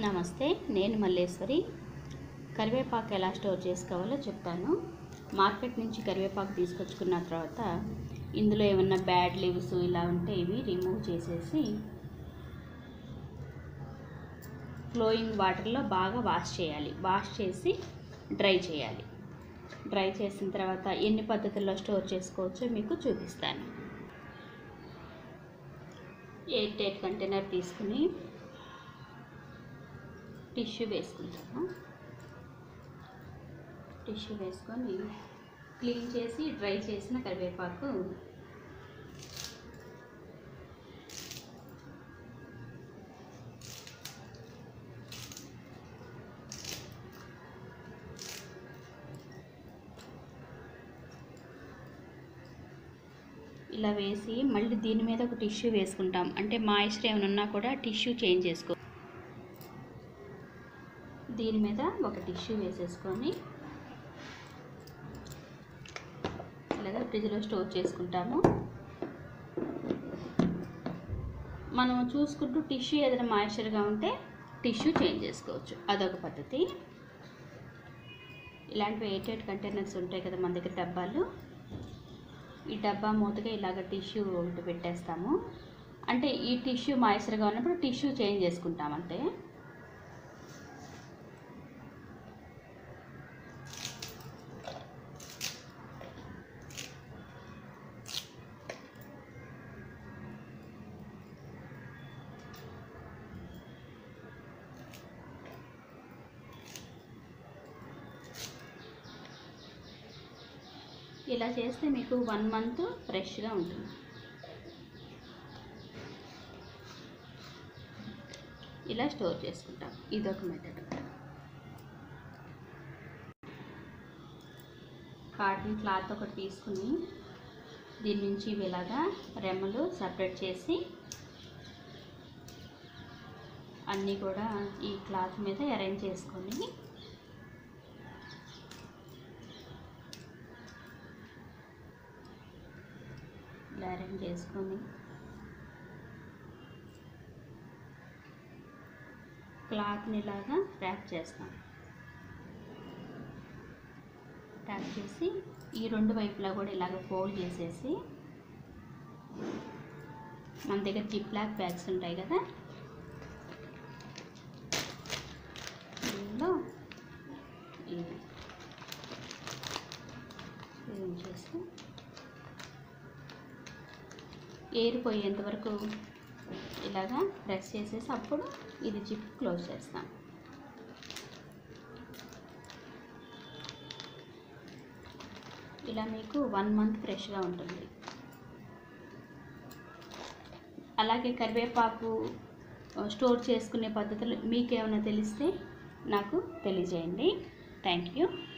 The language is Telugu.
నమస్తే నేను మల్లేశ్వరి కరివేపాకు ఎలా స్టోర్ చేసుకోవాలో చెప్తాను మార్కెట్ నుంచి కరివేపాకు తీసుకొచ్చుకున్న తర్వాత ఇందులో ఏమన్నా బ్యాడ్ లీవ్స్ ఇలా ఉంటే ఇవి రిమూవ్ చేసేసి ఫ్లోయింగ్ వాటర్లో బాగా వాష్ చేయాలి వాష్ చేసి డ్రై చేయాలి డ్రై చేసిన తర్వాత ఎన్ని పద్ధతుల్లో స్టోర్ చేసుకోవచ్చో మీకు చూపిస్తాను ఎయిట్ ఎయిట్ కంటైనర్ తీసుకుని టిష్యూ వేసుకుంటాను టిష్యూ వేసుకొని క్లీన్ చేసి డ్రై చేసిన కరివేపాకు ఇలా వేసి మళ్ళీ దీని మీద ఒక టిష్యూ వేసుకుంటాం అంటే మాయిశ్చర్ ఏమైనా ఉన్నా కూడా టిష్యూ చేంజ్ చేసుకో దీని మీద ఒక టిష్యూ వేసేసుకొని ఇలాగ ఫ్రిడ్జ్లో స్టోర్ చేసుకుంటాము మనం చూసుకుంటూ టిష్యూ ఏదైనా మాయిశ్చర్గా ఉంటే టిష్యూ చేంజ్ చేసుకోవచ్చు అదొక పద్ధతి ఇలాంటివి ఎయిట్ ఎయిట్ కంటైనర్స్ ఉంటాయి కదా మన దగ్గర డబ్బాలు ఈ డబ్బా మూతగా ఇలాగ టిష్యూ ఒకటి పెట్టేస్తాము అంటే ఈ టిష్యూ మాయిశ్చర్గా ఉన్నప్పుడు టిష్యూ చేంజ్ చేసుకుంటాం అంతే ఇలా చేస్తే మీకు వన్ మంత్ ఫ్రెష్గా ఉంటుంది ఇలా స్టోర్ చేసుకుంటాం ఇదొక మెథడ్ కాటన్ క్లాత్ ఒకటి తీసుకుని దీని నుంచి ఇవి ఇలాగా రెమ్మలు సపరేట్ చేసి అన్నీ కూడా ఈ క్లాత్ మీద అరేంజ్ చేసుకొని ఇలా అరేంజ్ చేసుకొని క్లాత్ని ఇలాగా ర్యాప్ చేస్తాం ర్యాప్ చేసి ఈ రెండు వైపులా కూడా ఇలాగ ఫోల్డ్ చేసేసి మన దగ్గర జిప్ లాక్ బ్యాగ్స్ ఉంటాయి కదా దీనిలో ఇది ఇది ఉంచేసి ఎయిర్ పోయేంత వరకు ఇలాగా ప్రెస్ చేసేసి అప్పుడు ఇది జిప్ క్లోజ్ చేస్తాం ఇలా మీకు వన్ మంత్ ఫ్రెష్గా ఉంటుంది అలాగే కరివేపాకు స్టోర్ చేసుకునే పద్ధతులు మీకు ఏమైనా తెలిస్తే నాకు తెలియజేయండి థ్యాంక్ యూ